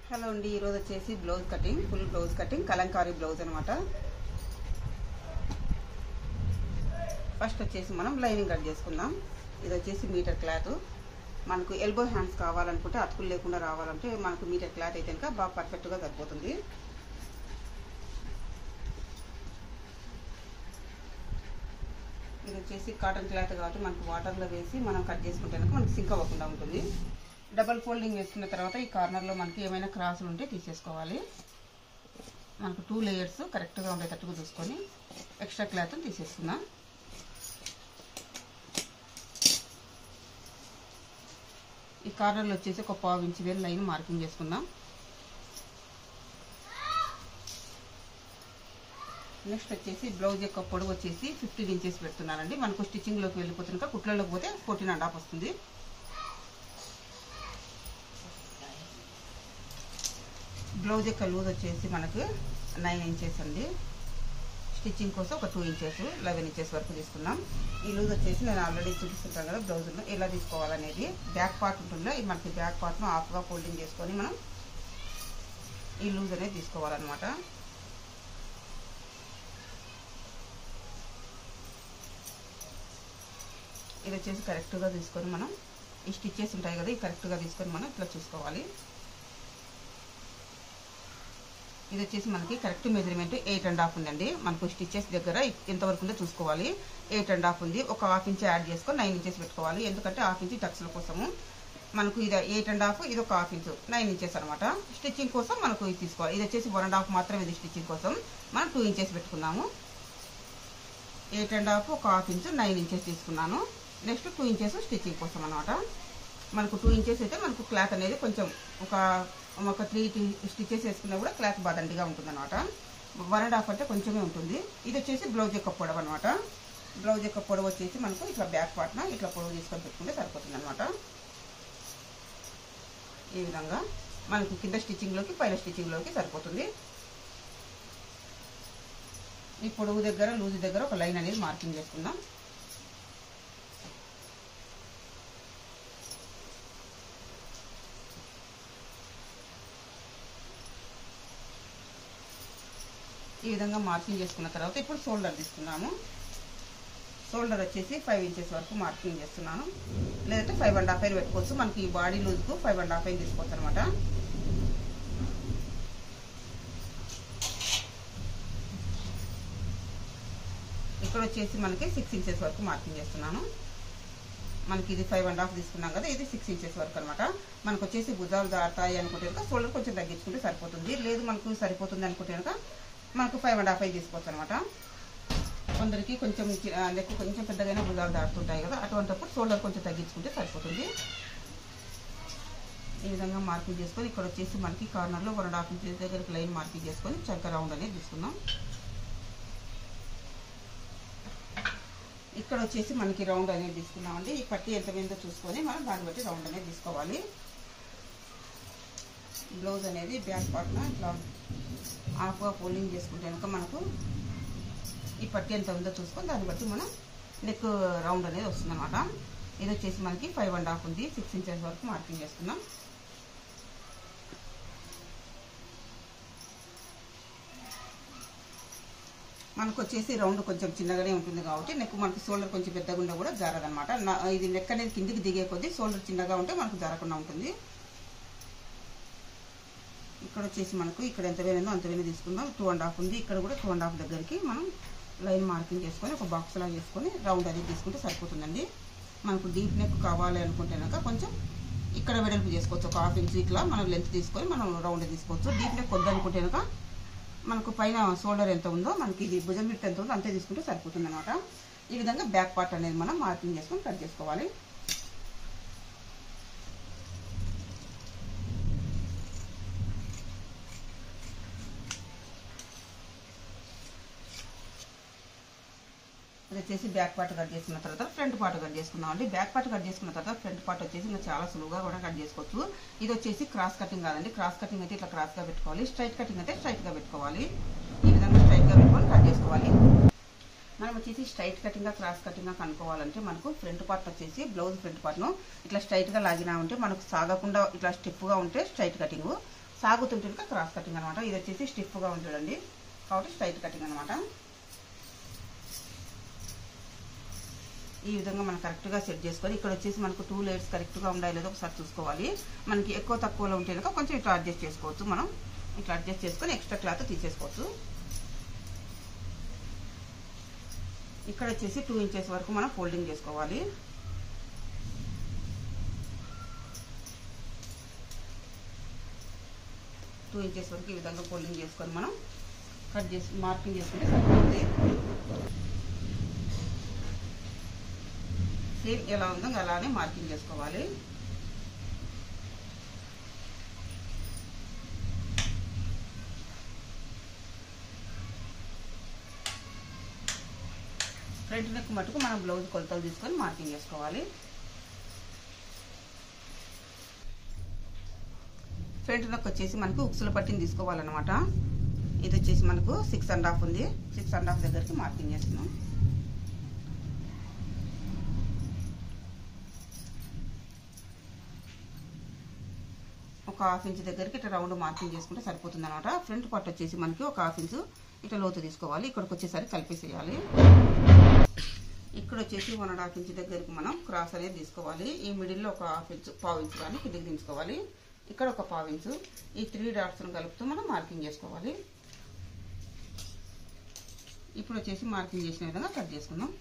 hello అండి ఈరోజు వచ్చేసి blouse cutting full blouse cutting Kalamkari blouse అనమాట ఫస్ట్ వచ్చేసి మనం లైనింగ్ కట్ చేసుకుందాం ఇది వచ్చేసి మీటర్ క్లాత్ మనకు ఎల్బో హ్యాండ్స్ కావాలనుకుంటే అతుకులు లేకుండా రావాలంటే మనకు మీటర్ క్లాత్ అయితే కనుక బాగా పర్ఫెక్ట్గా సరిపోతుంది ఇది వచ్చేసి కాటన్ క్లాత్ కాబట్టి మనకు వాటర్లో వేసి మనం కట్ చేసుకుంటే కనుక మనకు సింక్ అవ్వకుండా ఉంటుంది డబల్ ఫోల్డింగ్ వేసుకున్న తర్వాత ఈ కార్నర్లో మనకి ఏమైనా క్రాసులు ఉంటే తీసేసుకోవాలి మనకు టూ లేయర్స్ కరెక్ట్గా ఉండేటట్టుగా చూసుకొని ఎక్స్ట్రా క్లాత్ తీసేసుకుందాం ఈ కార్నర్లో వచ్చేసి ఒక పావు ఇంచు వేలు లైన్ మార్కింగ్ చేసుకుందాం నెక్స్ట్ వచ్చేసి బ్లౌజ్ యొక్క పొడవు వచ్చేసి ఫిఫ్టీన్ ఇంచెస్ పెడుతున్నానండి మనకు స్టిచ్చింగ్లోకి వెళ్ళిపోతున్నాక కుట్లలోకి పోతే ఫోర్టీన్ అండ్ హాఫ్ వస్తుంది బ్లౌజ్ యొక్క లూజ్ వచ్చేసి మనకు నైన్ ఇంచెస్ అండి స్టిచ్చింగ్ కోసం ఒక టూ ఇంచెస్ లెవెన్ ఇంచెస్ వరకు తీసుకున్నాం ఈ లూజ్ వచ్చేసి నేను ఆల్రెడీ చూపిస్తుంటాను కదా బ్లౌజ్లో ఎలా తీసుకోవాలనేది బ్యాక్ పార్ట్ ఉంటుందో ఈ మనకి బ్యాక్ పార్ట్ను హాఫ్గా ఫోల్డింగ్ చేసుకొని మనం ఈ లూజ్ అనేది తీసుకోవాలన్నమాట ఇది వచ్చేసి కరెక్ట్గా తీసుకొని మనం ఈ స్టిచ్చెస్ ఉంటాయి కదా ఈ కరెక్ట్గా తీసుకొని మనం ఇట్లా చూసుకోవాలి ఇది వచ్చేసి మనకి correct measurement eight and half ఉందండి మనకు స్టిచ్చెస్ దగ్గర ఎంతవరకు ఉందో చూసుకోవాలి ఎయిట్ అండ్ హాఫ్ ఉంది ఒక హాఫ్ ఇంచ్ యాడ్ చేసుకొని నైన్ ఇంచెస్ పెట్టుకోవాలి ఎందుకంటే హాఫ్ ఇంచ్ టక్స్ల కోసము మనకు ఇది ఎయిట్ అండ్ హాఫ్ ఇది ఒక హాఫ్ ఇంచ్ నైన్ ఇంచెస్ అనమాట స్టిచ్చింగ్ కోసం మనకు ఇది తీసుకోవాలి ఇది వచ్చేసి వన్ అండ్ హాఫ్ మాత్రమే ఇది స్టిచ్చింగ్ కోసం మనం టూ ఇంచెస్ పెట్టుకున్నాము ఎయిట్ అండ్ హాఫ్ ఒక హాఫ్ ఇంచ్ నైన్ ఇంచెస్ తీసుకున్నాను నెక్స్ట్ టూ ఇంచెస్ స్టిచ్చింగ్ కోసం అనమాట మనకు టూ ఇంచెస్ అయితే మనకు క్లాత్ అనేది కొంచెం ఒక ఒక త్రీ స్టిచెస్ వేసుకున్నా కూడా క్లాత్ బాదండిగా ఉంటుంది అనమాట వన్ అండ్ హాఫ్ అంటే కొంచెమే ఉంటుంది ఇది వచ్చేసి బ్లౌజ్ యొక్క పొడవు అనమాట బ్లౌజ్ యొక్క పొడవు వచ్చేసి మనకు ఇట్లా బ్యాక్ పార్ట్న ఇట్లా పొడవు తీసుకొని పెట్టుకుంటే సరిపోతుంది అనమాట ఈ విధంగా మనకు కింద స్టిచ్చింగ్లోకి పైన స్టిచ్చింగ్లోకి సరిపోతుంది ఈ పొడవు దగ్గర లూజ్ దగ్గర ఒక లైన్ అనేది మార్కింగ్ చేసుకుందాం ఈ విధంగా మార్కింగ్ చేసుకున్న తర్వాత ఇప్పుడు షోల్డర్ తీసుకున్నాము షోల్డర్ వచ్చేసి ఫైవ్ ఇంచెస్ వరకు మార్కింగ్ చేస్తున్నాను లేదంటే ఫైవ్ అండ్ హాఫ్ అయిన పెట్టుకోవచ్చు మనకి ఈ బాడీ లూజ్కు ఫైవ్ అండ్ హాఫ్ అయిన తీసుకోవచ్చు అనమాట ఇక్కడ వచ్చేసి మనకి సిక్స్ ఇంచెస్ వరకు మార్కింగ్ చేస్తున్నాను మనకి ఇది ఫైవ్ అండ్ హాఫ్ తీసుకున్నాం కదా ఇది సిక్స్ ఇంచెస్ వరకు అనమాట మనకు వచ్చేసి భుజాలు దాటాయి అనుకుంటే కనుక షోల్డర్ కొంచెం తగ్గించుకుంటే సరిపోతుంది లేదు మనకు సరిపోతుంది అనుకుంటే కనుక మనకు ఫైవ్ అండ్ హాఫ్ అయి తీసుకోవచ్చు అనమాట కొందరికి కొంచెం నెక్ కొంచెం పెద్దగానే భుజాలు దాటుతుంటాయి కదా అటువంటిప్పుడు షోల్డర్ కొంచెం తగ్గించుకుంటే సరిపోతుంది ఈ విధంగా మార్కింగ్ చేసుకొని ఇక్కడ వచ్చేసి మనకి కార్నర్లో వన్ అండ్ హాఫ్ ఇంచెస్ దగ్గరికి లైన్ మార్కింగ్ చేసుకొని చక్క రౌండ్ అనేది తీసుకుందాం ఇక్కడ వచ్చేసి మనకి రౌండ్ అనేది తీసుకున్నామండి ఈ పట్టి ఎంత మీదో చూసుకొని మనం దాన్ని బట్టి రౌండ్ అనేది తీసుకోవాలి బ్లౌజ్ అనేది బ్యాక్ పార్ట్న ఇట్లా హాఫ్గా ఫోల్డింగ్ చేసుకుంటే కనుక మనకు ఈ పట్టి ఎంత ఉందో చూసుకొని దాన్ని బట్టి మనం నెక్ రౌండ్ అనేది వస్తుంది అనమాట ఇది వచ్చేసి మనకి ఫైవ్ అండ్ హాఫ్ ఉంది సిక్స్ ఇంచెస్ వరకు మార్కింగ్ చేసుకున్నాం మనకు వచ్చేసి రౌండ్ కొంచెం చిన్నగానే ఉంటుంది కాబట్టి నెక్ మనకి షోల్డర్ కొంచెం పెద్దగా ఉన్నా కూడా జారదనమాట ఇది నెక్ అనేది కిందికి దిగే కొద్దీ షోల్డర్ చిన్నగా ఉంటే మనకు జారకుండా ఉంటుంది ఇక్కడ వచ్చేసి మనకు ఇక్కడ ఎంత వేరైందో అంత వేరే తీసుకుందాం టూ అండ్ హాఫ్ ఉంది ఇక్కడ కూడా టూ అండ్ హాఫ్ దగ్గరికి మనం లైన్ మార్కింగ్ చేసుకొని ఒక బాక్స్ లాగా చేసుకొని రౌండ్ అనేది తీసుకుంటే సరిపోతుందండి మనకు డీప్ నెక్ కావాలి అనుకుంటేనాక కొంచెం ఇక్కడ వెడల్పు చేసుకోవచ్చు ఒక హాఫ్ ఇంచ్ ఇట్లా మనం లెంత్ తీసుకొని మనం రౌండ్ తీసుకోవచ్చు డీప్ నెక్ వద్దనుకుంటేనాక మనకు పైన షోల్డర్ ఎంత ఉందో మనకి ఇది భుజం మిట్ ఎంత ఉందో అంతే తీసుకుంటే సరిపోతుంది అనమాట ఈ విధంగా బ్యాక్ పార్ట్ అనేది మనం మార్కింగ్ చేసుకొని కట్ చేసుకోవాలి ఇది వచ్చేసి బ్యాక్ పార్ట్ కట్ చేసుకున్న తర్వాత ఫ్రంట్ పార్ట్ కట్ చేసుకుందాం అండి బ్యాక్ పార్ట్ కట్ చేసుకున్న తర్వాత ఫ్రంట్ పార్ట్ వచ్చేసి ఇంకా చాలా సులువుగా కూడా కట్ చేసుకోవచ్చు ఇది వచ్చేసి క్రాస్ కటింగ్ కాదండి క్రాస్ కటింగ్ అయితే ఇట్లా క్రాస్గా పెట్టుకోవాలి స్ట్రైట్ కటింగ్ అయితే స్ట్రైట్గా పెట్టుకోవాలి ఈ విధంగా స్ట్రైట్గా పెట్టుకొని కట్ చేసుకోవాలి మనం వచ్చేసి స్ట్రైట్ కటింగ్గా క్రాస్ కటింగ్గా కనుక్కోవాలంటే మనకు ఫ్రంట్ పార్ట్ వచ్చేసి బ్లౌజ్ ఫ్రంట్ పార్ట్ను ఇట్లా స్ట్రైట్గా లాగినా ఉంటే మనకు సాగకుండా ఇట్లా స్టిఫ్గా ఉంటే స్ట్రైట్ కటింగ్ సాగుతుంటే కనుక క్రాస్ కటింగ్ అనమాట ఇది వచ్చేసి స్టిఫ్గా ఉంది చూడండి కాబట్టి స్ట్రైట్ కటింగ్ అనమాట ఈ విధంగా మనం కరెక్ట్గా సెట్ చేసుకొని ఇక్కడ వచ్చేసి మనకు టూ లేయర్స్ కరెక్ట్గా ఉండాలి లేదో ఒకసారి చూసుకోవాలి మనకి ఎక్కువ తక్కువలో ఉంటే కనుక కొంచెం ఇట్లా అడ్జస్ట్ చేసుకోవచ్చు మనం ఇట్లా అడ్జస్ట్ చేసుకొని ఎక్స్ట్రా క్లాత్ తీసేసుకోవచ్చు ఇక్కడ వచ్చేసి టూ ఇంచెస్ వరకు మనం ఫోల్డింగ్ చేసుకోవాలి టూ ఇంచెస్ వరకు ఈ విధంగా ఫోల్డింగ్ చేసుకొని మనం కట్ చేసి మార్కింగ్ చేసుకుంటే సరిపోతుంది సేమ్ ఎలా ఉందో అలానే మార్కింగ్ చేసుకోవాలి ఫ్రంట్ నెక్ మటుకు మనం బ్లౌజ్ కొలతలు తీసుకొని మార్కింగ్ చేసుకోవాలి ఫ్రంట్ నెక్ వచ్చేసి మనకు ఉక్సుల పట్టిని తీసుకోవాలన్నమాట ఇది వచ్చేసి మనకు సిక్స్ అండ్ హాఫ్ ఉంది సిక్స్ అండ్ హాఫ్ దగ్గరికి మార్కింగ్ చేస్తున్నాం ఒక హాఫ్ ఇంచ్ దగ్గరికి ఇట్లా రౌండ్ మార్కింగ్ చేసుకుంటే సరిపోతుంది అనమాట ఫ్రంట్ పార్ట్ వచ్చేసి మనకి ఒక హాఫ్ ఇంచ్ ఇట్లా లోతు తీసుకోవాలి ఇక్కడికి వచ్చేసరికి కలిపేసేయాలి ఇక్కడ వచ్చేసి వన్ అండ్ హాఫ్ ఇంచ్ దగ్గరికి మనం క్రాస్ అనేది తీసుకోవాలి ఈ మిడిల్లో ఒక హాఫ్ ఇంచ్ పావు ఇంచ్ కానీ కిందకి దించుకోవాలి ఇక్కడ ఒక పావు ఇంచు ఈ త్రీ డాట్స్ను కలుపుతూ మనం మార్కింగ్ చేసుకోవాలి ఇప్పుడు వచ్చేసి మార్కింగ్ చేసిన విధంగా కట్ చేసుకుందాం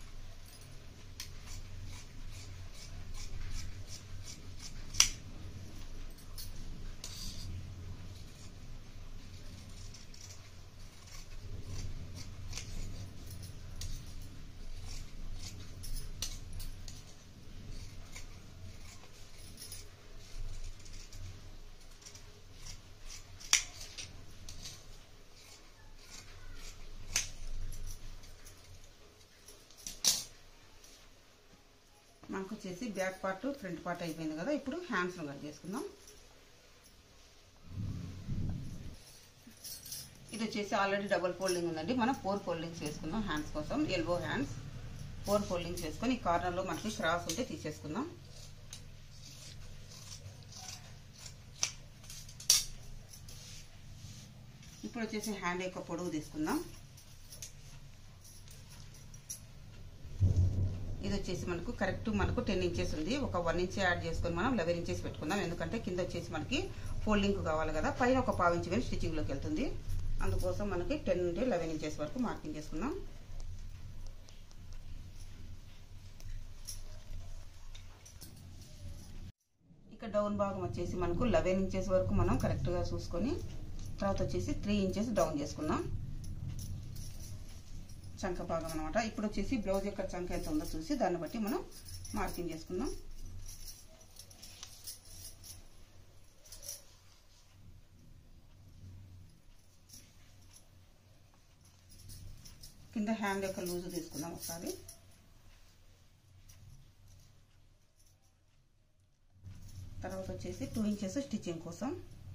మనకు వచ్చేసి బ్యాక్ పార్ట్ ఫ్రంట్ పార్ట్ అయిపోయింది కదా ఇప్పుడు హ్యాండ్స్ కట్ చేసుకుందాం ఇది వచ్చేసి ఆల్రెడీ డబుల్ ఫోల్డింగ్ ఉందండి మనం ఫోర్ ఫోల్డింగ్స్ వేసుకుందాం హ్యాండ్స్ కోసం ఎల్బో హ్యాండ్స్ ఫోర్ ఫోల్డింగ్స్ వేసుకొని ఈ కార్నర్లో మనకి క్రాస్ ఉంటే తీసేసుకుందాం ఇప్పుడు వచ్చేసి హ్యాండ్ యొక్క పొడవు తీసుకుందాం ఇది వచ్చేసి మనకు కరెక్ట్ మనకు టెన్ ఇంచెస్ ఉంది ఒక వన్ ఇంచ్ యాడ్ చేసుకొని మనం లెవెన్ ఇంచెస్ పెట్టుకుందాం ఎందుకంటే కింద వచ్చేసి మనకి ఫోల్డింగ్ కావాలి కదా పైన ఒక పావు ఇంచ్ వేసి స్టిచ్చింగ్లోకి వెళ్తుంది అందుకోసం మనకి టెన్ నుండి లెవెన్ ఇంచెస్ వరకు మార్కింగ్ చేసుకుందాం ఇక డౌన్ భాగం వచ్చేసి మనకు లెవెన్ ఇంచెస్ వరకు మనం కరెక్ట్గా చూసుకొని తర్వాత వచ్చేసి త్రీ ఇంచెస్ డౌన్ చేసుకుందాం చంక భాగం అనమాట ఇప్పుడు వచ్చేసి బ్లౌజ్ యొక్క చంక ఎంత ఉందో చూసి దాన్ని బట్టి మనం మార్కింగ్ చేసుకుందాం కింద హ్యాండ్ యొక్క లూజు తీసుకుందాం ఒకసారి తర్వాత వచ్చేసి టూ ఇంచెస్ స్టిచ్చింగ్ కోసం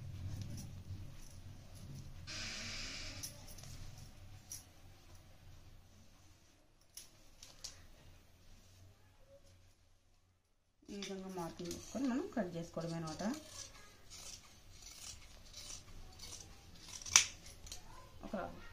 ఈ విధంగా మార్కింగ్ చేసుకొని మనం కట్ చేసుకోవడమే అనమాట ఒక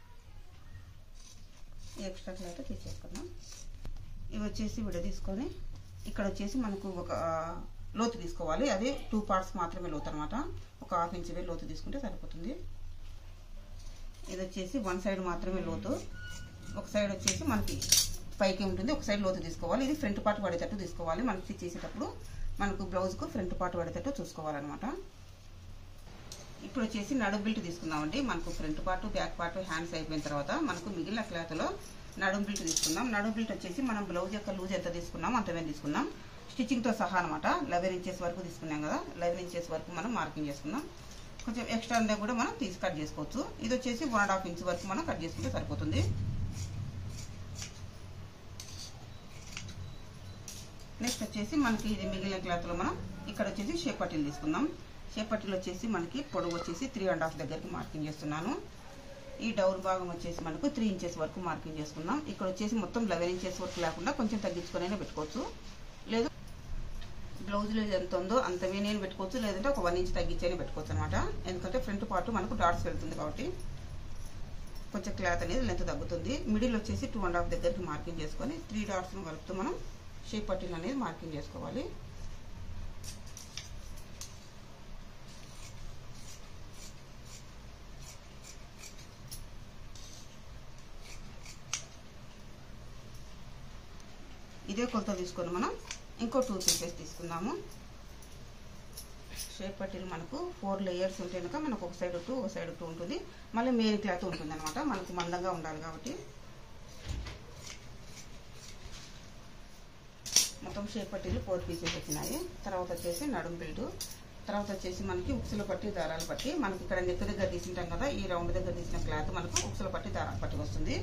ఎక్స్ట్రా క్లాత్ తీసేసుకుందాం ఇవి వచ్చేసి విడ తీసుకొని ఇక్కడ వచ్చేసి మనకు ఒక లోతు తీసుకోవాలి అది టూ పార్ట్స్ మాత్రమే లోతు అనమాట ఒక హాఫ్ ఇంచ్ వే లోతు తీసుకుంటే సరిపోతుంది ఇది వచ్చేసి వన్ సైడ్ మాత్రమే లోతు ఒక సైడ్ వచ్చేసి మనకి పైకి ఉంటుంది ఒక సైడ్ లోతు తీసుకోవాలి ఇది ఫ్రంట్ పార్ట్ పడేటట్టు తీసుకోవాలి మనకి స్టిచ్ చేసేటప్పుడు మనకు బ్లౌజ్కు ఫ్రంట్ పార్ట్ పడేటట్టు చూసుకోవాలన్నమాట ఇప్పుడు వచ్చేసి నడుం బిల్ట్ తీసుకుందామండి మనకు front part back part hands అయిపోయిన తర్వాత మనకు మిగిలిన క్లాత్లో నడుం బిల్ట్ తీసుకుందాం నడుం బిల్ట్ వచ్చేసి మనం బ్లౌజ్ యొక్క లూజ్ ఎంత తీసుకున్నాం అంతమే తీసుకుందాం స్టిచ్చింగ్తో సహా అనమాట లెవెన్ ఇంచెస్ వరకు తీసుకున్నాం కదా లెవెన్ ఇంచెస్ వరకు మనం మార్కింగ్ చేసుకుందాం కొంచెం ఎక్స్ట్రా ఉందా కూడా మనం తీసి కట్ చేసుకోవచ్చు ఇది వచ్చేసి వన్ అండ్ హాఫ్ ఇంచ్ వరకు మనం కట్ చేసుకుంటే సరిపోతుంది నెక్స్ట్ వచ్చేసి మనకి ఇది మిగిలిన క్లాత్లో మనం ఇక్కడ వచ్చేసి షేప్ పట్టీలు తీసుకుందాం షేప్ పట్టీలు వచ్చేసి మనకి పొడవు వచ్చేసి త్రీ అండ్ హాఫ్ దగ్గరికి మార్కింగ్ చేస్తున్నాను ఈ డౌన్ భాగం వచ్చేసి మనకు త్రీ ఇంచెస్ వరకు మార్కింగ్ చేసుకుందాం ఇక్కడ వచ్చేసి మొత్తం లెవెన్ ఇంచెస్ వరకు లేకుండా కొంచెం తగ్గించుకొని పెట్టుకోవచ్చు లేదు బ్లౌజ్ ఎంత ఉందో అంత నేను పెట్టుకోవచ్చు లేదంటే ఒక వన్ ఇంచ్ తగ్గించని పెట్టుకోవచ్చు అనమాట ఎందుకంటే ఫ్రంట్ పార్ట్ మనకు డాట్స్ వెళ్తుంది కాబట్టి కొంచెం క్లాత్ అనేది లెంత్ తగ్గుతుంది మిడిల్ వచ్చేసి టూ అండ్ హాఫ్ దగ్గరికి మార్కింగ్ చేసుకొని త్రీ డాట్స్ను కలుపుతూ మనం షేప్ పట్టీలు అనేది మార్కింగ్ చేసుకోవాలి ఇదే కొలత తీసుకొని మనం ఇంకో టూ పీసెస్ తీసుకుందాము షేప్ పట్టీలు మనకు ఫోర్ లేయర్స్ ఉంటే కనుక మనకు ఒక సైడ్ టూ ఒక సైడ్ టూ ఉంటుంది మళ్ళీ మెయిన్ క్లాత్ ఉంటుంది అనమాట మనకు మందంగా ఉండాలి కాబట్టి మొత్తం షేప్ పట్టీలు ఫోర్ పీసెస్ వచ్చినాయి తర్వాత వచ్చేసి నడుం బెల్ట్ తర్వాత వచ్చేసి మనకి ఉక్సుల పట్టి దారాలు పట్టి మనకి ఇక్కడ నెక్ దగ్గర తీసింటాం కదా ఈ రౌండ్ దగ్గర తీసిన క్లాత్ మనకు ఉక్సుల పట్టి దారాలు పట్టి వస్తుంది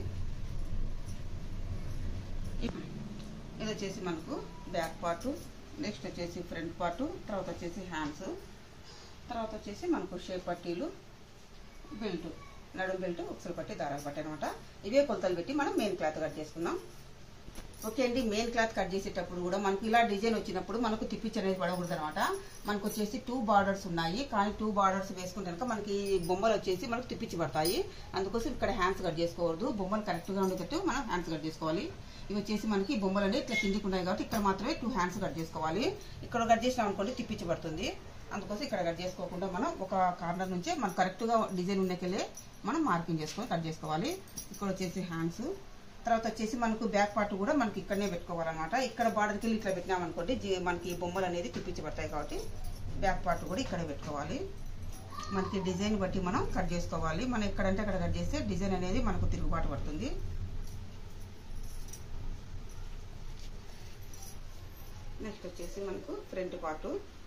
ఇది వచ్చేసి మనకు బ్యాక్ పార్ట్ నెక్స్ట్ వచ్చేసి ఫ్రంట్ పార్ట్ తర్వాత వచ్చేసి హ్యాండ్స్ తర్వాత వచ్చేసి మనకు షేప్ పట్టీలు బెల్ట్ నడుం బెల్ట్ ఉక్సలు పట్టి దారాలు పట్టి అనమాట ఇవే కొలతలు పెట్టి మనం మెయిన్ క్లాత్ కట్ చేసుకుందాం ఓకే అండి మెయిన్ క్లాత్ కట్ చేసేటప్పుడు కూడా మనకు ఇలా డిజైన్ వచ్చినప్పుడు మనకు తిప్పిచ్చి అనేది పడకూడదు అనమాట మనకు వచ్చేసి టూ బార్డర్స్ ఉన్నాయి కానీ టూ బార్డర్స్ వేసుకుంటే కనుక మనకి బొమ్మలు వచ్చేసి మనకు తిప్పించి పడతాయి అందుకోసం ఇక్కడ హ్యాండ్స్ కట్ చేసుకోవద్దు బొమ్మలు కరెక్ట్గా ఉండేటట్టు మనం హ్యాండ్స్ కట్ చేసుకోవాలి ఇవి వచ్చేసి మనకి బొమ్మలు అనేవి ఇట్లా కిందికి ఉన్నాయి కాబట్టి ఇక్కడ మాత్రమే టూ హ్యాండ్స్ కట్ చేసుకోవాలి ఇక్కడ కట్ చేసినాం అనుకోండి తిప్పించి పడుతుంది అందుకోసం ఇక్కడ కట్ చేసుకోకుండా మనం ఒక కార్నర్ నుంచే మనం కరెక్ట్గా డిజైన్ ఉండకెళ్ళి మనం మార్కింగ్ చేసుకొని కట్ చేసుకోవాలి ఇక్కడ వచ్చేసి హ్యాండ్స్ తర్వాత వచ్చేసి మనకు బ్యాక్ పార్ట్ కూడా మనకి ఇక్కడనే పెట్టుకోవాలన్నమాట ఇక్కడ బార్డర్కి వెళ్ళి ఇట్లా పెట్టినామనుకోండి జీ- మనకి ఈ బొమ్మలు అనేది తిప్పించబడతాయి కాబట్టి బ్యాక్ పార్ట్ కూడా ఇక్కడే పెట్టుకోవాలి మనకి డిజైన్ బట్టి మనం కట్ చేసుకోవాలి మనం ఎక్కడంటే అక్కడ కట్ చేస్తే డిజైన్ అనేది మనకు తిరుగుబాటు పడుతుంది నెక్స్ట్ వచ్చేసి మనకు ఫ్రంట్ పార్ట్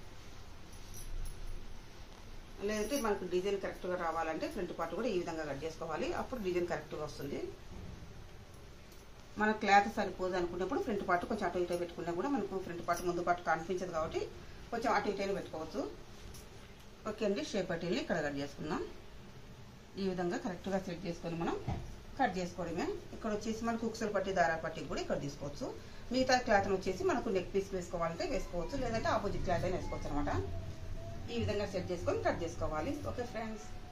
లేదంటే మనకు డిజైన్ కరెక్ట్గా రావాలంటే ఫ్రంట్ పార్ట్ కూడా ఈ విధంగా కట్ చేసుకోవాలి అప్పుడు డిజైన్ కరెక్ట్గా వస్తుంది మన క్లాత్ సరిపోదు అనుకున్నప్పుడు ఫ్రంట్ పార్ట్ కొంచెం అటు ఇటు పెట్టుకున్నా కూడా మనకు ఫ్రంట్ పార్ట్ ముందు పార్ట్ కనిపించదు కాబట్టి కొంచెం అటు ఇటు పెట్టుకోవచ్చు ఓకే అండి షేప్ పట్టీలు ఇక్కడ కట్ చేసుకుందాం ఈ విధంగా కరెక్ట్గా సెట్ చేసుకొని మనం కట్ చేసుకోవడమే ఇక్కడ వచ్చేసి మనకు ఉక్సలు పట్టి దారా పట్టి కూడా ఇక్కడ తీసుకోవచ్చు మిగతా క్లాత్ వచ్చేసి మనకు నెక్ పీస్ వేసుకోవాలంటే వేసుకోవచ్చు లేదంటే ఆపోజిట్ క్లాత్ అయినా వేసుకోవచ్చు అనమాట ఈ విధంగా సెట్ చేసుకొని కట్ చేసుకోవాలి ఓకే ఫ్రెండ్స్